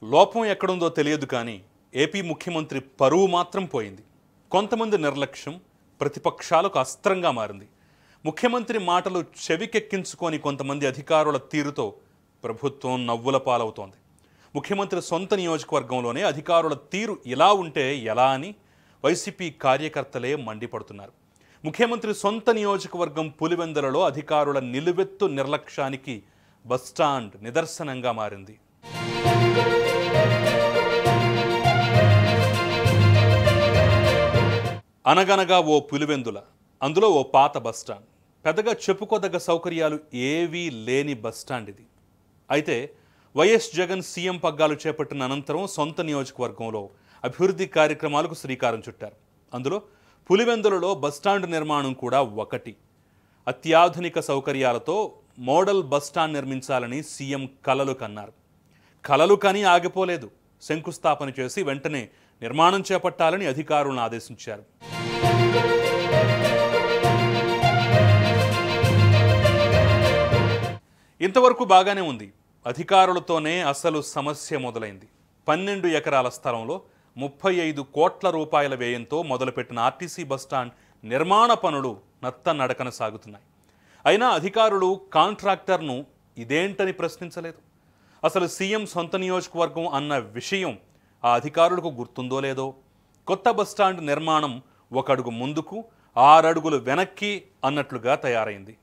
లోపం ఎక్కడుందో తెలియదు కానీ ఏపీ ముఖ్యమంత్రి పరువు మాత్రం పోయింది కొంతమంది నిర్లక్ష్యం ప్రతిపక్షాలకు అస్త్రంగా మారింది ముఖ్యమంత్రి మాటలు చెవికెక్కించుకొని కొంతమంది అధికారుల తీరుతో ప్రభుత్వం నవ్వుల పాలవుతోంది ముఖ్యమంత్రి సొంత నియోజకవర్గంలోనే అధికారుల తీరు ఇలా ఉంటే ఎలా అని వైసీపీ కార్యకర్తలే మండిపడుతున్నారు ముఖ్యమంత్రి సొంత నియోజకవర్గం పులివెందులలో అధికారుల నిలువెత్తు నిర్లక్ష్యానికి బస్టాండ్ నిదర్శనంగా మారింది అనగనగా ఓ పులివెందుల అందులో ఓ పాత బస్టాండ్ పెద్దగా చెప్పుకోదగ్గ సౌకర్యాలు ఏవీ లేని బస్టాండ్ ఇది అయితే వైఎస్ జగన్ సీఎం పగ్గాలు చేపట్టిన అనంతరం సొంత నియోజకవర్గంలో అభివృద్ధి కార్యక్రమాలకు శ్రీకారం చుట్టారు అందులో పులివెందులలో బస్టాండ్ నిర్మాణం కూడా ఒకటి అత్యాధునిక సౌకర్యాలతో మోడల్ బస్టాండ్ నిర్మించాలని సీఎం కలలు కన్నారు కలలు కని ఆగిపోలేదు శంకుస్థాపన చేసి వెంటనే నిర్మాణం చేపట్టాలని అధికారులను ఆదేశించారు ఇంతవరకు బాగానే ఉంది అధికారులతోనే అసలు సమస్య మొదలైంది పన్నెండు ఎకరాల స్థలంలో ముప్పై ఐదు కోట్ల రూపాయల వ్యయంతో మొదలుపెట్టిన ఆర్టీసీ బస్టాండ్ నిర్మాణ పనులు నత్త నడకన సాగుతున్నాయి అయినా అధికారులు కాంట్రాక్టర్ను ఇదేంటని ప్రశ్నించలేదు అసలు సీఎం సొంత నియోజకవర్గం అన్న విషయం ఆ అధికారులకు గుర్తుందో లేదో కొత్త బస్టాండ్ నిర్మాణం ఒక అడుగు ముందుకు ఆరడుగులు వెనక్కి అన్నట్లుగా తయారైంది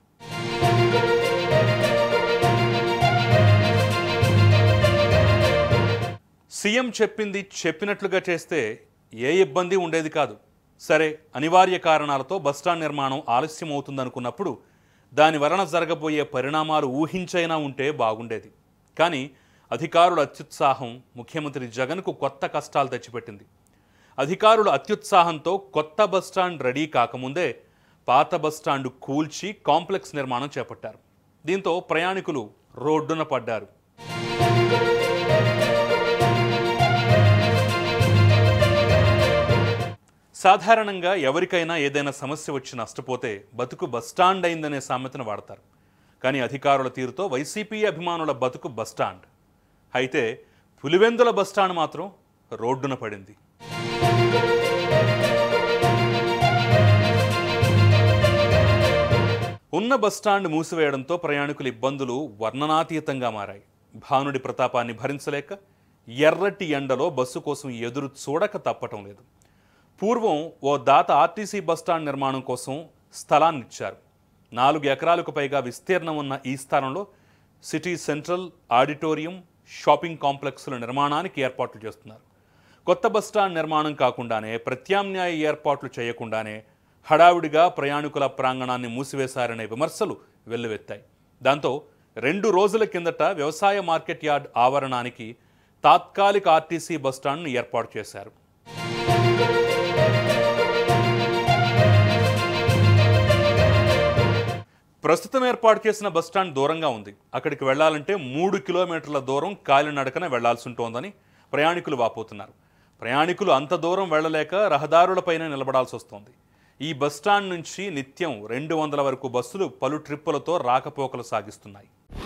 సీఎం చెప్పింది చెప్పినట్లుగా చేస్తే ఏ ఇబ్బంది ఉండేది కాదు సరే అనివార్య కారణాలతో బస్టాండ్ నిర్మాణం ఆలస్యం అవుతుందనుకున్నప్పుడు దాని వలన జరగబోయే పరిణామాలు ఊహించైనా ఉంటే బాగుండేది కానీ అధికారుల అత్యుత్సాహం ముఖ్యమంత్రి జగన్కు కొత్త కష్టాలు తెచ్చిపెట్టింది అధికారుల అత్యుత్సాహంతో కొత్త బస్టాండ్ రెడీ కాకముందే పాత బస్టాండ్ కూల్చి కాంప్లెక్స్ నిర్మాణం చేపట్టారు దీంతో ప్రయాణికులు రోడ్డున పడ్డారు సాధారణంగా ఎవరికైనా ఏదైనా సమస్య వచ్చి నష్టపోతే బతుకు బస్టాండ్ అయిందనే సామెతను వాడతారు కానీ అధికారుల తీరుతో వైసీపీ అభిమానుల బతుకు బస్టాండ్ అయితే పులివెందుల బస్టాండ్ మాత్రం రోడ్డున పడింది ఉన్న బస్టాండ్ మూసివేయడంతో ప్రయాణికుల ఇబ్బందులు వర్ణనాతీతంగా మారాయి భానుడి ప్రతాపాన్ని భరించలేక ఎర్రటి ఎండలో బస్సు కోసం ఎదురు చూడక తప్పటం లేదు పూర్వం ఓ దాత ఆర్టీసీ బస్టాండ్ నిర్మాణం కోసం స్థలాన్ని ఇచ్చారు నాలుగు ఎకరాలకు పైగా విస్తీర్ణం ఉన్న ఈ స్థలంలో సిటీ సెంట్రల్ ఆడిటోరియం షాపింగ్ కాంప్లెక్స్ల నిర్మాణానికి ఏర్పాట్లు చేస్తున్నారు కొత్త బస్టాండ్ నిర్మాణం కాకుండానే ప్రత్యామ్నాయ ఏర్పాట్లు చేయకుండానే హడావుడిగా ప్రయాణికుల ప్రాంగణాన్ని మూసివేశారనే విమర్శలు వెల్లువెత్తాయి దాంతో రెండు రోజుల కిందట వ్యవసాయ మార్కెట్ యార్డ్ ఆవరణానికి తాత్కాలిక ఆర్టీసీ బస్టాండ్ను ఏర్పాటు చేశారు ప్రస్తుతం ఏర్పాటు చేసిన బస్టాండ్ దూరంగా ఉంది అక్కడికి వెళ్లాలంటే మూడు కిలోమీటర్ల దూరం కాలినడకన వెళ్లాల్సి ఉంటోందని ప్రయాణికులు వాపోతున్నారు ప్రయాణికులు అంత దూరం వెళ్ళలేక రహదారులపైన నిలబడాల్సి వస్తోంది ఈ బస్టాండ్ నుంచి నిత్యం రెండు వందల వరకు బస్సులు పలు ట్రిప్పులతో రాకపోకలు సాగిస్తున్నాయి